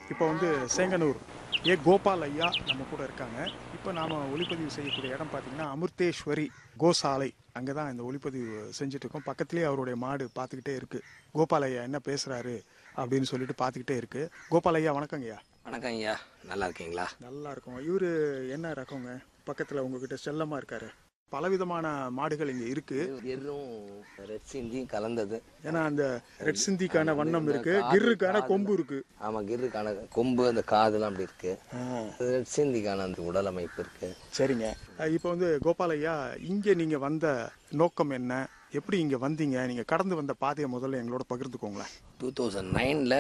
இப்போ வந்து சேங்கனூர் ஏ கோபால் ஐயா நம்ம கூட இருக்காங்க இப்போ நாம் ஒளிப்பதிவு செய்யக்கூடிய இடம் பார்த்தீங்கன்னா அமிர்தேஸ்வரி கோசாலை அங்கே தான் இந்த ஒளிப்பதிவு செஞ்சுட்டு இருக்கோம் பக்கத்துலேயே அவருடைய மாடு பார்த்துக்கிட்டே இருக்கு கோபால் ஐயா என்ன பேசுகிறாரு அப்படின்னு சொல்லிட்டு பார்த்துக்கிட்டே இருக்கு கோபால் ஐயா வணக்கங்க ஐயா வணக்கம் ஐயா நல்லா இருக்கீங்களா நல்லா இருக்கும் இவர் என்ன ரகங்க பக்கத்தில் உங்ககிட்ட செல்லமாக இருக்காரு பலவிதமான மாடுகள் இங்கே இருக்கு எரும் ரெட் சிந்தியும் கலந்தது ஏன்னா அந்த ரெட் சிந்திக்கான வண்ணம் இருக்கு கிர்ருக்கான கொம்பு இருக்கு ஆமா கிருக்கான கொம்பு அந்த காதுலாம் அப்படி இருக்கு ரெட் சிந்திக்கான அந்த உடல் அமைப்பு இருக்கு சரிங்க அஹ் இப்போ வந்து கோபாலையா இங்கே நீங்கள் வந்த நோக்கம் என்ன எப்படி இங்கே வந்தீங்க நீங்கள் கடந்து வந்த பாதையை முதல்ல எங்களோட பகிர்ந்துக்கோங்களேன் டூ தௌசண்ட் நைனில்